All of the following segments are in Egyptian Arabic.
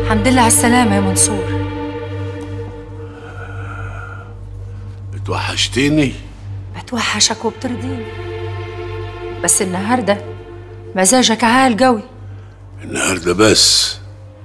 الحمد لله على السلامة يا منصور اتوحشتيني بتوحشك وبترضيني بس النهاردة مزاجك عال قوي النهارده بس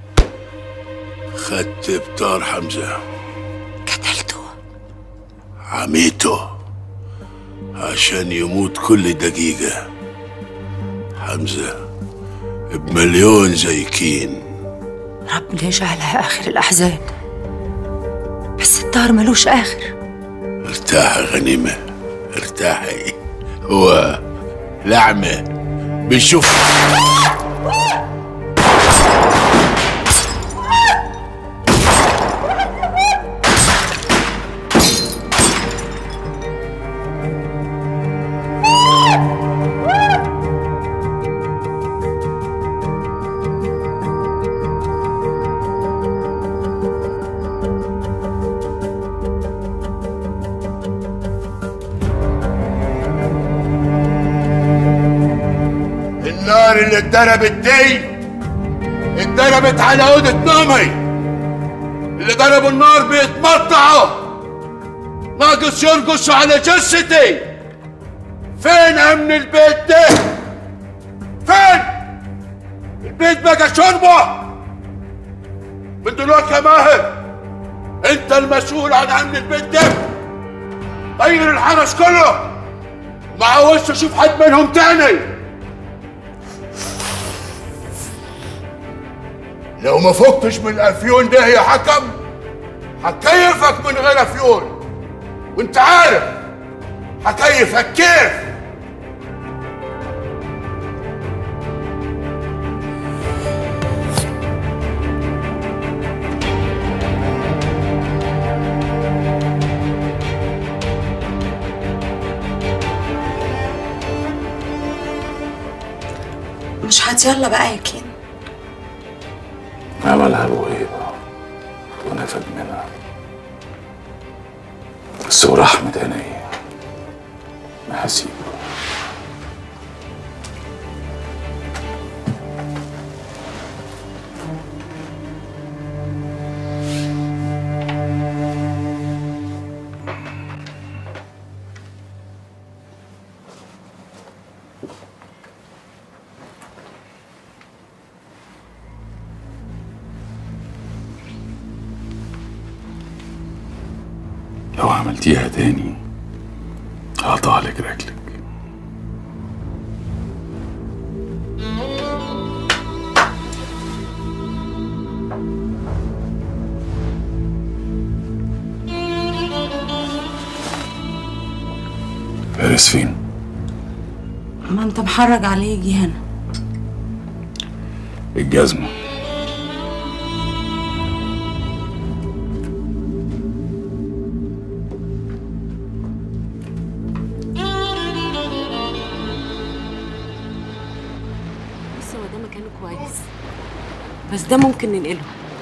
خدت بطار حمزة قتلته عميته عشان يموت كل دقيقة حمزة بمليون زي كين ربنا يجعلها آخر الأحزان بس الدار ملوش آخر ارتاحي غنيمة ارتاحي هو لعمة بنشوف النار اللي اتضربت دي اتضربت على أوضة نومي اللي ضربوا النار بيتمطعوا ناقص يرقصوا على جثتي فين أمن البيت ده؟ فين؟ البيت بقى شربة من دلوقتي يا ماهر انت المسؤول عن امن البيت ده غير الحرس كله ما عاوزش اشوف حد منهم تاني لو ما فكتش من الافيون ده يا حكم هكيفك من غير افيون وانت عارف هكيفك كيف مش هتيلا بقى يا كين عملها الوهيبة ونفد منها بس ورحمة عيني ما هسيبه لو عملتيها تاني هقطع لك رجلك فارس فين؟ ما انت محرج عليه يجي هنا الجزمة بص هو ده مكانه كويس بس ده ممكن ننقله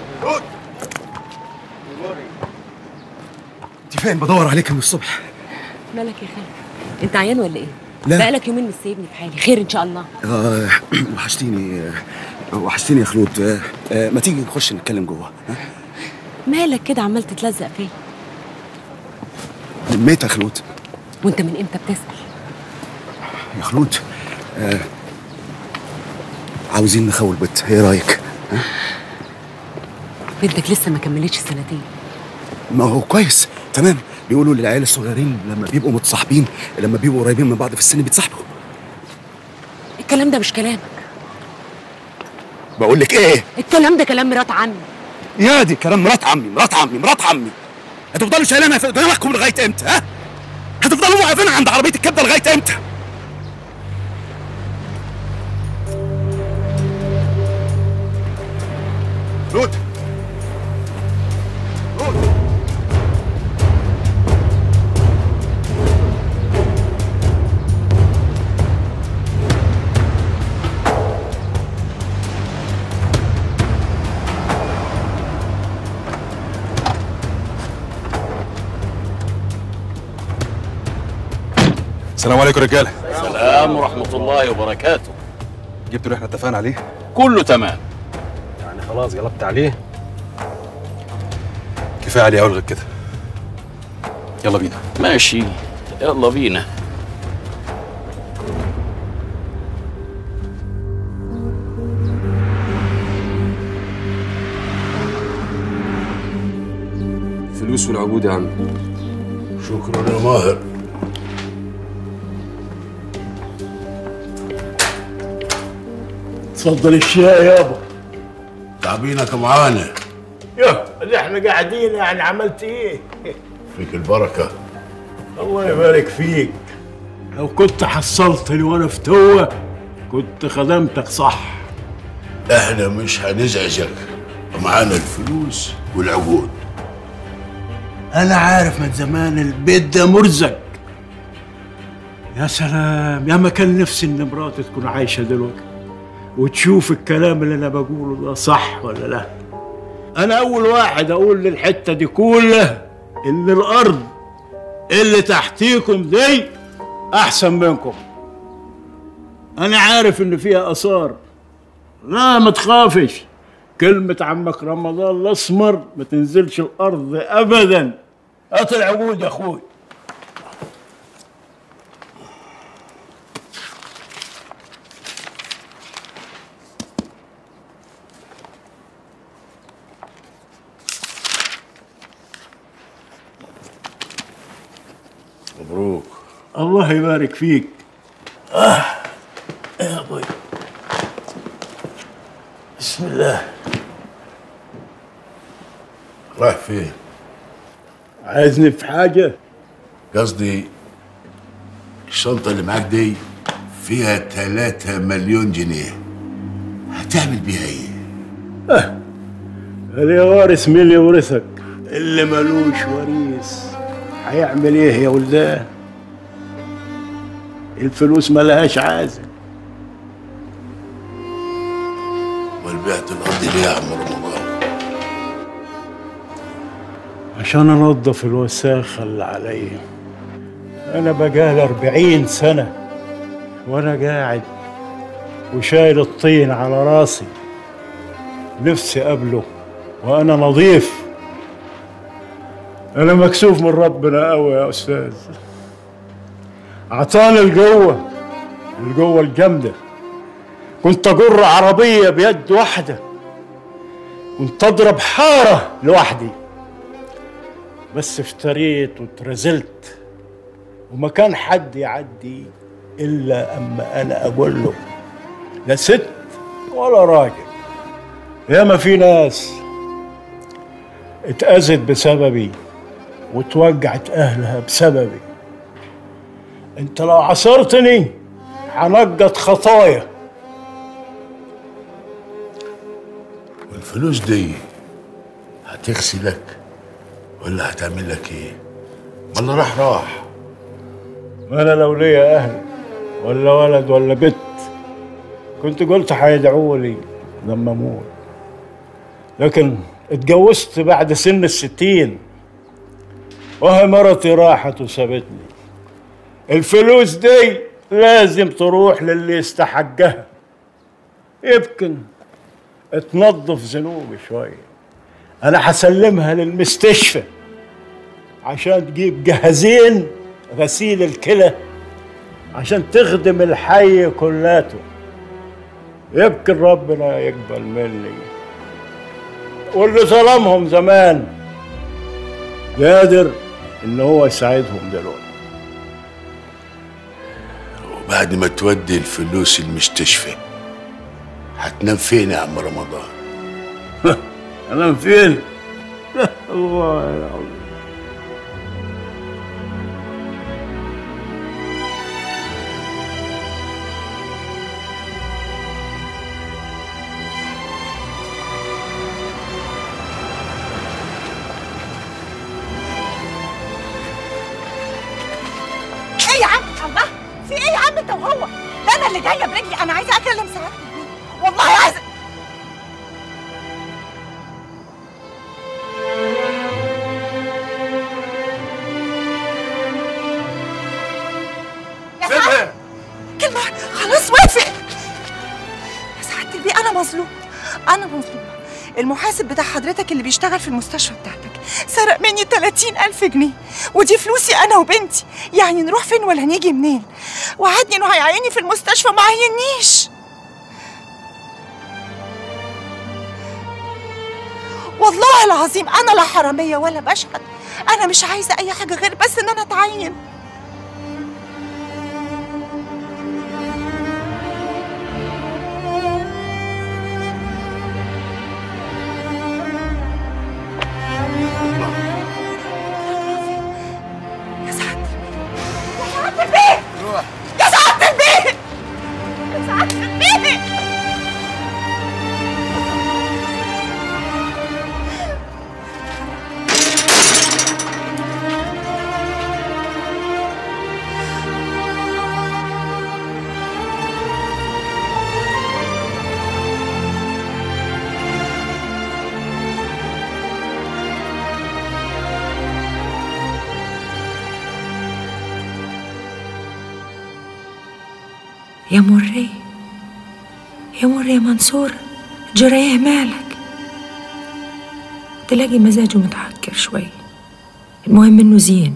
انت فين بدور عليك من الصبح مالك يا خالد انت عيان ولا ايه لا. بقالك يومين مش سايبني في حالي خير ان شاء الله آه وحشتيني آه، وحشتيني يا خلود آه آه ما تيجي نخش نتكلم جوه ها؟ مالك كده عمال تتلزق فيا نميت يا خلود وانت من امتى بتسال يا خلود آه عاوزين نخول بيت ايه رايك بنتك لسه ما كملتش سنتين ما هو كويس تمام بيقولوا للعيال الصغيرين لما بيبقوا متصاحبين لما بيبقوا قريبين من بعض في السن بيتصاحبوا الكلام ده مش كلامك بقول لك ايه الكلام ده كلام مرات عمي يا دي كلام مرات عمي مرات عمي مرات عمي هتفضلوا شايلينها في دماغكم لغايه امتى ها هتفضلوا واقفين عند عربيه الكبده لغايه امتى رود رود السلام عليكم رجاله السلام ورحمة الله وبركاته جبتوا اللي احنا اتفقنا عليه كله تمام يعني خلاص قلبت عليه كفايه عليه قوي غير كده يلا بينا ماشي يلا بينا الفلوس والعقود يا عم شكرا يا ماهر تفضل الشاي يابا تعبينك معانا يا اللي احنا قاعدين يعني عملت ايه فيك البركة الله يبارك فيك لو كنت حصلتني وانا في توه كنت خدمتك صح احنا مش هنزعجك معانا الفلوس والعقود انا عارف من زمان البيت ده مرزق يا سلام يا ما كان نفسي ان مراتي تكون عايشه دلوقتي وتشوف الكلام اللي انا بقوله ده صح ولا لا انا اول واحد اقول للحته دي كلها ان الارض اللي تحتيكم دي احسن منكم انا عارف ان فيها اثار لا ما تخافش كلمة عمك رمضان الأسمر ما تنزلش الأرض أبدا هات العقود يا أخوي مبروك الله يبارك فيك آه يا أبوي بسم الله رايح فين عايزني في حاجة قصدي الشنطة اللي معاك دي فيها 3 مليون جنيه هتعمل بيها ايه؟ اللي وارث مين اللي يورثك اللي ملوش وريث هيعمل ايه يا ولدان الفلوس ملهاش عازل والبعت الأرض ليه يا عم رمضان؟ عشان انظف الوساخة اللي عليا انا بقالي أربعين سنة وانا قاعد وشايل الطين على راسي نفسي قبله وانا نظيف انا مكسوف من ربنا قوي يا استاذ اعطاني القوة القوة الجامدة كنت اجر عربية بيد واحدة كنت اضرب حارة لوحدي بس افتريت واترزلت وما كان حد يعدي الا اما انا اقول له لا ست ولا راجل ياما في ناس اتأذت بسببي وتوجعت اهلها بسببي انت لو عصرتني هنقط خطايا والفلوس دي هتغسلك ولا هتعمل لك ايه؟ ولا راح راح انا لو ليا اهل ولا ولد ولا بنت كنت قلت هيدعوا لي لما اموت لكن اتجوزت بعد سن الستين وهي مرتي راحت وسابتني الفلوس دي لازم تروح للي يستحقها يمكن تنظف ذنوبي شويه انا هسلمها للمستشفى عشان تجيب جهازين غسيل الكلى عشان تخدم الحي كلاته يمكن ربنا يقبل مني واللي ظلمهم زمان قادر ان هو يساعدهم دلوقتي وبعد ما تودي الفلوس المستشفى هتنام فين يا عم رمضان؟ انام فين الله العظيم ايه يا عم الله في ايه يا عم انت وهو ده انا اللي جايه برجلي انا عايزه اكلم سعادتك والله عايزه يا سعادة كلمة خلاص وافق يا سعادة البيه أنا مظلوم أنا مظلومة المحاسب بتاع حضرتك اللي بيشتغل في المستشفى بتاعتك سرق مني 30 ألف جنيه ودي فلوسي أنا وبنتي يعني نروح فين ولا نيجي منين وعدني إنه هيعيني في المستشفى ما عينيش والله العظيم أنا لا حرامية ولا بشهد أنا مش عايزة أي حاجة غير بس إن أنا أتعين يا سعادة يا سعادة البيت يا سعادة البيت يا سعادة البيت يا مري يا مري يا منصور جريه مالك تلاقي مزاجه متعكر شوي المهم انه زين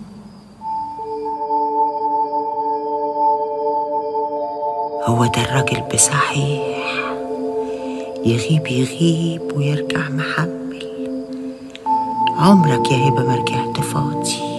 هو ده الراجل بصحيح يغيب يغيب ويرجع محمل عمرك يا هبة ما رجعت فاضي